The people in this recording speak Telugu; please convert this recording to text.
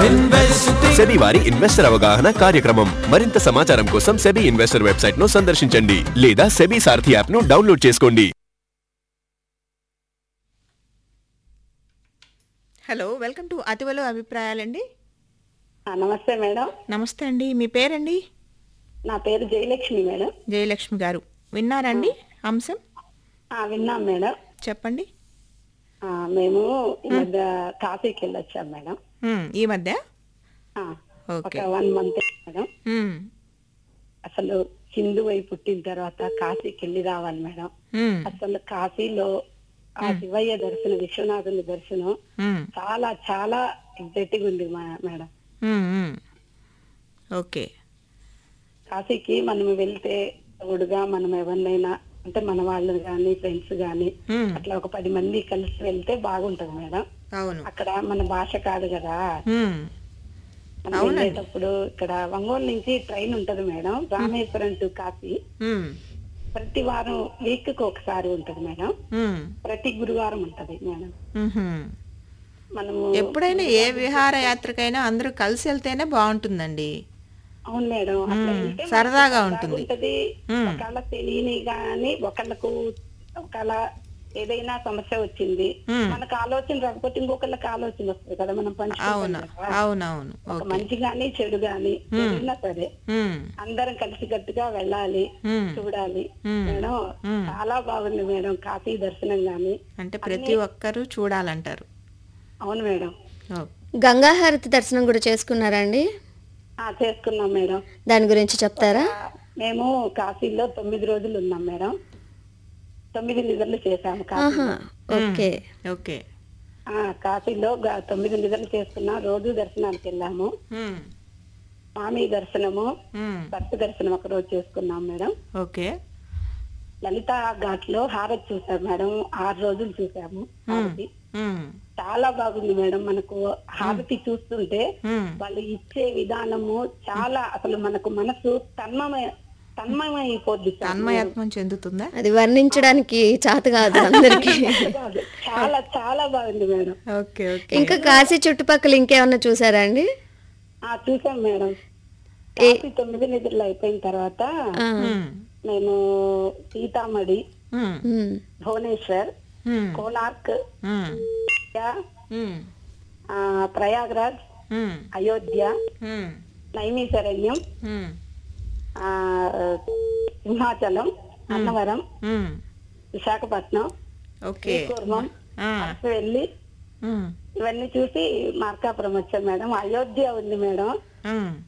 సెబీ వారి ఇన్వెస్టర్ అవగాహన కార్యక్రమం మరింత సమాచారం కోసం సెబీ ఇన్వెస్టర్ వెబ్సైట్ ను సందర్శించండి లేదా సెబీ సారథి యాప్ ను డౌన్లోడ్ చేసుకోండి హలో వెల్కమ్ టు అతివలో అభిప్రాయాలండి ఆ, నమస్తే మేడం నమస్తే అండి మీ పేరండి నా పేరు జయలక్ష్మి మేడం జయలక్ష్మి గారు విన్నారండి అంశం ఆ, విన్నాం మేడం చెప్పండి ఆ, మేము ఈ మధ్య కాశీకి వెళ్ళొచ్చాం మేడం ఉమ్, ఈ మధ్య ఆ, ఓకే. ఒక వన్ మంత్ మేడం ఉమ్, అసలు హిందూ అయి పుట్టిన తర్వాత కాశీకి వెళ్ళి రావాలి మేడం ఉమ్, అసలు కాశీలో ఆ శివయ్య దర్శనం విశ్వనాథుని దర్శనం ఉమ్, చాలా చాలా ఎగ్జైటింగ్ ఉంది మా- మేడం ఉమ్, ఉమ్. ఓకే కాశీకి మనం వెళ్తే తోడుగా మనం ఎవరినైనా అంటే మన వాళ్ళు గాని ఫ్రెండ్స్ గాని ఉమ్, అట్లా ఒక పది మంది కలిసి వెళ్తే బాగుంటది మేడం అవును అక్కడ మన భాష కాదు కదా ఉమ్, మనం వెళ్ళేటప్పుడు ఇక్కడ ఒంగోలు నుంచి ట్రైన్ ఉంటది మేడం రామేశ్వరం టు కాశీ ఉమ్, ప్రతి వారం వీక్ కి ఒకసారి ఉంటది మేడం ఉమ్, ప్రతి గురువారం ఉంటది మేడం ఉహుం. మనము ఎప్పుడైనా ఏ విహారయాత్రకైనా అందరూ కలిసి వెళ్తేనే బాగుంటుందండి అవును మేడం అట్లా వెళ్తే మనకు సరదాగా ఉంటుంది. ఉంటది మ్మ్. ఒకళ్ళ తెలియని గాని ఒకళ్ళకు ఒకళ్ళ ఏదైనా సమస్య వచ్చింది మ్మ్. మనకు ఆలోచన రాకపోతే ఇంకొకళ్ళకి ఆలోచన వస్తుంది కదా మనం పంచుకుంటాం అవును కదా. అవునవును ఒక ఓకే మంచి గాని చెడు గాని ఏదైనా సరే ఉమ్, అందరం కలిసి గట్టిగా వెళ్ళాలి ఉమ్. చూడాలి మ్మ్. మేడం మ్మ్. చాలా బాగుంది మేడం కాశీ దర్శనం గాని అంటే ప్రతి ఒక్కరూ చూడాలంటారు అవును మేడం ఓ, గంగాహారతి దర్శనం కూడా చేసుకున్నారండి ఆ చేసుకున్నాం మేడం దాని గురించి చెప్తారా ఆ, మేము కాశీలో తొమ్మిది రోజులు ఉన్నాం మేడం తొమ్మిది నిద్రలు చేశాము ఆహా కాశీలో ఓకే ఓకే ఆ, కాశీలో గ- తొమ్మిది నిద్రలు చేసుకున్నాం రోజు దర్శనానికి వెళ్ళాము ఉమ్, స్వామి దర్శనము ఉమ్, భక్తి దర్శనం ఒక రోజు చేసుకున్నాం మేడం ఓకే లలిత ఘాట్ లో హారతి చూసాం మేడం ఆరు రోజులు చూసాము హారతి ఉమ్, చాలా బాగుంది మేడం మనకు హారతి చూస్తుంటే ఉమ్, వాళ్ళు ఇచ్చే విధానము చాలా అసలు మనకు మనసు తన్మయ తన్మయమైపోద్ది సార్. తన్మయత్వం చెందుతుందా అది వర్ణించడానికి చేత కాదు అందరికి కాదు. చాలా చాలా బాగుంది మేడం ఓకే ఓకే ఇంకా కాశీ చుట్టుపక్కల ఇంకేమన్నా చూసారా అండి ఆ చూసాం మేడం కాఫీ తొమ్మిది నిద్రలు అయిపోయిన తర్వాత ఆ, ఉమ్, నేను సీతామఢి ఉమ్, ఉమ్, భువనేశ్వర్ ఉమ్, కోనార్క్ ఉమ్, యా, ఉమ్, ఆ, ప్రయాగ్రాజ్ ఉమ్, అయోధ్య ఉమ్, నైమిశరణ్యం ఉమ్, ఆ, సింహాచలం అన్నవరం ఉమ్, విశాఖపట్నం ఓకే కూర్మం ఆ, వెళ్ళి ఉమ్, ఇవన్నీ చూసి మార్కాపురం వచ్చాం మేడం అయోధ్య ఉంది మేడం ఉమ్,